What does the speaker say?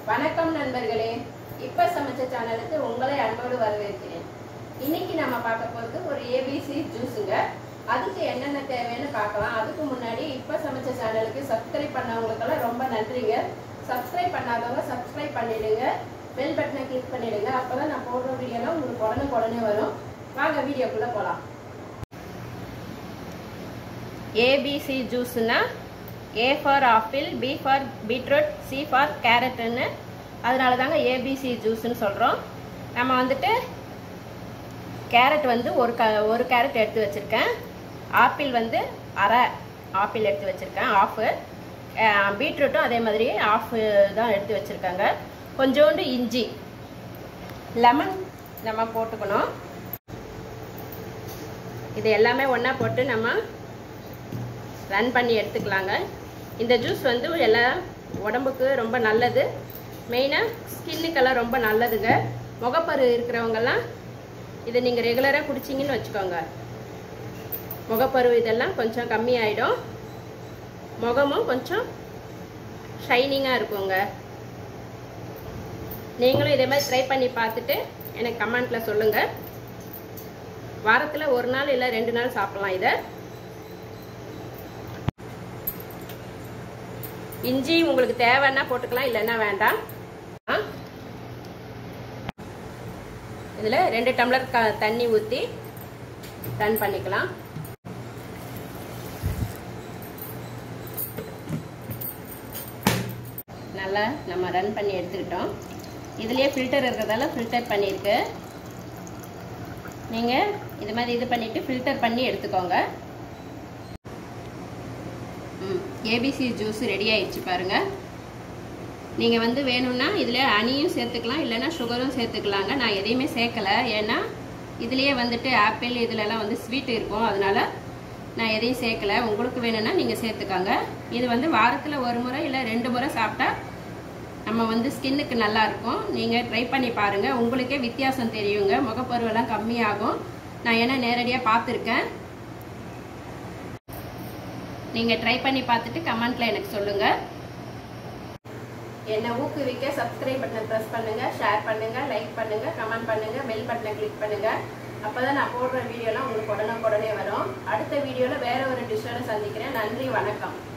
வணக்கம் நண்பர்களே இப்ப சமைச்ச சேனலுக்கு உங்களை அன்போடு வரவேற்கிறேன் இன்னைக்கு நம்ம பார்க்க போறது ஒரு ஏபிசி ஜூஸுங்க அதுக்கு என்னென்ன தேவைன்னு பார்க்கலாம் அதுக்கு முன்னாடி இப்ப சமைச்ச சேனலுக்கு சப்ஸ்கிரைப் பண்ணவங்களுக்கெல்லாம் ரொம்ப நன்றிங்க சப்ஸ்கிரைப் பண்ணாதவங்க சப்ஸ்கிரைப் பண்ணிடுங்க பெல் பட்டனை கிளிக் பண்ணிடுங்க அப்பதான் நான் போடுற வீடியோலாம் உங்களுக்கு உடனே உடனே வரும் வாங்க வீடியோக்குள்ள போலாம் ஏபிசி ஜூஸ்னா A for apple B for beetroot C for கேரட்டுன்னு அதனால தாங்க ஏபிசி ஜூஸ்னு சொல்கிறோம் நம்ம வந்துட்டு கேரட் வந்து ஒரு க ஒரு கேரட் எடுத்து வச்சுருக்கேன் ஆப்பிள் வந்து அரை ஆப்பிள் எடுத்து வச்சுருக்கேன் ஆஃபு பீட்ரூட்டும் அதே மாதிரி ஆஃப் தான் எடுத்து வச்சுருக்காங்க கொஞ்சோண்டு இஞ்சி லெமன் நம்ம போட்டுக்கணும் இது எல்லாமே ஒன்றா போட்டு நம்ம ரன் பண்ணி எடுத்துக்கலாங்க இந்த ஜூஸ் வந்து எல்லா உடம்புக்கு ரொம்ப நல்லது மெயினாக ஸ்கின்னுக்கெல்லாம் ரொம்ப நல்லதுங்க முகப்பரு இருக்கிறவங்கெல்லாம் இதை நீங்கள் ரெகுலராக குடிச்சிங்கன்னு வச்சுக்கோங்க முகப்பரு இதெல்லாம் கொஞ்சம் கம்மியாயிடும் முகமும் கொஞ்சம் ஷைனிங்காக இருக்குங்க நீங்களும் இதே மாதிரி ட்ரை பண்ணி பார்த்துட்டு எனக்கு கமெண்ட்டில் சொல்லுங்கள் வாரத்தில் ஒரு நாள் இல்லை ரெண்டு நாள் சாப்பிட்லாம் இதை இஞ்சி உங்களுக்கு தேவைன்னா போட்டுக்கலாம் இல்லைன்னா வேண்டாம் இதில் ரெண்டு டம்ளர் க தண்ணி ஊற்றி ரன் பண்ணிக்கலாம் நல்லா நம்ம ரன் பண்ணி எடுத்துக்கிட்டோம் இதுலேயே ஃபில்டர் இருக்கிறதால ஃபில்டர் பண்ணியிருக்கு நீங்கள் இது மாதிரி இது பண்ணிவிட்டு ஃபில்டர் பண்ணி எடுத்துக்கோங்க ஏபிசி ஜூஸ் ரெடி ஆயிடுச்சு பாருங்க நீங்கள் வந்து வேணும்னா இதில் அணியும் சேர்த்துக்கலாம் இல்லைன்னா சுகரும் சேர்த்துக்கலாங்க நான் எதையுமே சேர்க்கலை ஏன்னா இதுலேயே வந்துட்டு ஆப்பிள் இதுலலாம் வந்து ஸ்வீட் இருக்கும் அதனால நான் எதையும் சேர்க்கலை உங்களுக்கு வேணும்னா நீங்கள் சேர்த்துக்கோங்க இது வந்து வாரத்தில் ஒரு முறை இல்லை ரெண்டு முறை சாப்பிட்டா நம்ம வந்து ஸ்கின்னுக்கு நல்லா இருக்கும் நீங்கள் ட்ரை பண்ணி பாருங்கள் உங்களுக்கே வித்தியாசம் தெரியுங்க முகப்பருவெல்லாம் கம்மியாகும் நான் ஏன்னா நேரடியாக பார்த்துருக்கேன் நீங்கள் ட்ரை பண்ணி பார்த்துட்டு கமெண்ட்டில் எனக்கு சொல்லுங்கள் என்னை ஊக்குவிக்க சப்ஸ்கிரைப் பட்டனை ப்ரெஸ் பண்ணுங்கள் ஷேர் பண்ணுங்கள் லைக் பண்ணுங்கள் கமெண்ட் பண்ணுங்கள் பெல் பட்டனை கிளிக் பண்ணுங்கள் அப்போ தான் நான் போடுற வீடியோலாம் உங்களுக்கு உடனே உடனே வரும் அடுத்த வீடியோவில் வேற ஒரு டிஷ்ஷோட சந்திக்கிறேன் நன்றி வணக்கம்